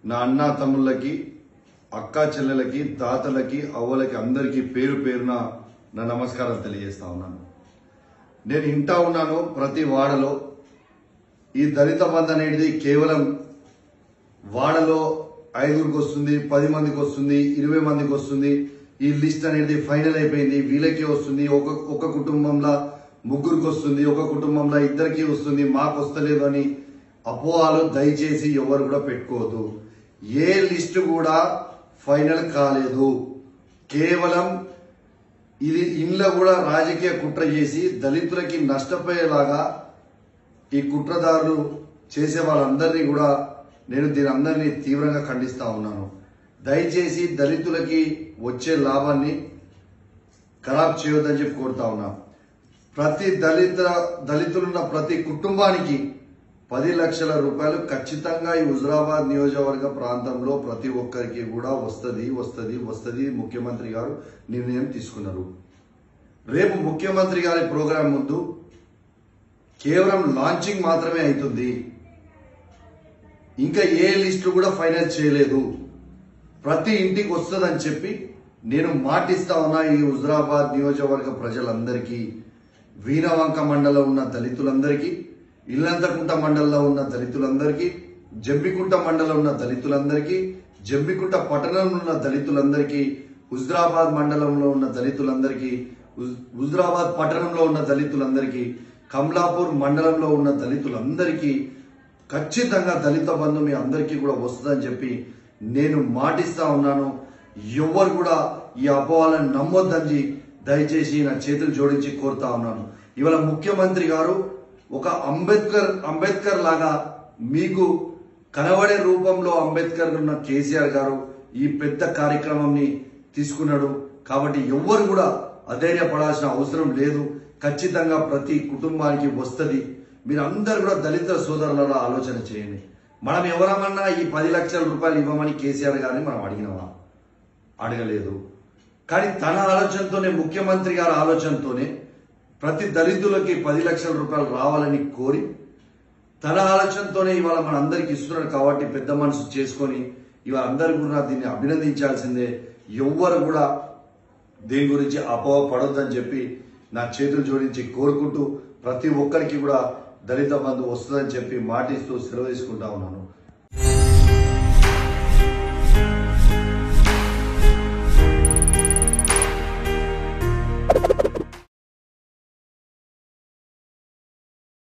నా అన్న తమ్ముళ్ళకి అక్క చెల్లెలకి తాతలకి అవ్వలకి అందరికీ పేరు పేరున నా నమస్కారం తెలియజేస్తా ఉన్నాను నేను ఇంటా ఉన్నాను ప్రతి వాడలో ఈ దళిత బంధు అనేది కేవలం వాడలో ఐదుగురికి వస్తుంది పది మందికి వస్తుంది ఇరవై మందికి వస్తుంది ఈ లిస్ట్ అనేది ఫైనల్ అయిపోయింది వీళ్ళకి వస్తుంది ఒక ఒక కుటుంబంలో ముగ్గురికి వస్తుంది ఒక కుటుంబంలో ఇద్దరికి వస్తుంది మాకు వస్తలేదు అని అపోహాలు దయచేసి ఎవరు కూడా పెట్టుకోవద్దు ఏ లిస్ట్ కూడా ఫైనల్ కాలేదు కేవలం ఇది ఇంట్లో కూడా రాజకీయ కుట్ర చేసి దళితులకి నష్టపోయేలాగా ఈ కుట్రదారులు చేసే వాళ్ళందరినీ కూడా నేను దీని అందరినీ తీవ్రంగా ఖండిస్తా ఉన్నాను దయచేసి దళితులకి వచ్చే లాభాన్ని ఖరాబ్ చేయొద్దని చెప్పి కోరుతా ఉన్నా ప్రతి దళిత దళితులున్న ప్రతి కుటుంబానికి పది లక్షల రూపాయలు ఖచ్చితంగా ఈ హుజరాబాద్ నియోజకవర్గ ప్రాంతంలో ప్రతి ఒక్కరికి కూడా వస్తది వస్తది వస్తది ముఖ్యమంత్రి గారు నిర్ణయం తీసుకున్నారు రేపు ముఖ్యమంత్రి గారి ప్రోగ్రాం ముందు కేవలం లాంచింగ్ మాత్రమే అవుతుంది ఇంకా ఏ లిస్టు కూడా ఫైనల్ చేయలేదు ప్రతి ఇంటికి వస్తుందని చెప్పి నేను మాటిస్తా ఉన్నా ఈ హుజరాబాద్ నియోజకవర్గ ప్రజలందరికీ వీణవంక మండలం ఉన్న దళితులందరికీ ఇల్లంతకుంట మండలంలో ఉన్న దళితులందరికీ జంబికుంట మండలం ఉన్న దళితులందరికీ జంబికుంట పట్టణంలో ఉన్న దళితులందరికీ హుజరాబాద్ మండలంలో ఉన్న దళితులందరికీ హుజ్- హుజరాబాద్ పట్టణంలో ఉన్న దళితులందరికీ కమలాపూర్ మండలంలో ఉన్న దళితులందరికీ ఖచ్చితంగా దళిత బంధు మీ అందరికీ కూడా వస్తుందని చెప్పి నేను మాటిస్తా ఉన్నాను ఎవరు కూడా ఈ అపోవాలను నమ్మొద్దని దయచేసి నా చేతులు జోడించి కోరుతా ఉన్నాను ఇవాళ ముఖ్యమంత్రి గారు ఒక అంబేద్కర్ అంబేద్కర్ లాగా మీకు కనబడే రూపంలో అంబేద్కర్ ఉన్న కేసీఆర్ గారు ఈ పెద్ద కార్యక్రమంని తీసుకున్నాడు కాబట్టి ఎవ్వరు కూడా అధైర్యపడాల్సిన అవసరం లేదు ఖచ్చితంగా ప్రతి కుటుంబానికి వస్తది మీరందరూ కూడా దళిత సోదరులలో ఆలోచన చేయండి మనం ఎవరమన్నా ఈ పది లక్షల రూపాయలు ఇవ్వమని కేసీఆర్ గారిని మనం అడిగినవా అడగలేదు కానీ తన ఆలోచనతోనే ముఖ్యమంత్రి గారి ఆలోచనతోనే ప్రతి దళితులకి పది లక్షల రూపాయలు రావాలని కోరి తన ఆలోచనతోనే ఇవాళ మన అందరికి ఇస్తున్నాడు కాబట్టి పెద్ద మనసు చేసుకొని ఇవాళ అందరు కూడా దీన్ని అభినందించాల్సిందే ఎవ్వరు కూడా దీని గురించి అపోహ పడొద్దని చెప్పి నా చేతులు జోడించి కోరుకుంటూ ప్రతి ఒక్కరికి కూడా దళిత బంధు వస్తుందని చెప్పి మాటిస్తూ సెలవు తీసుకుంటా ఉన్నాను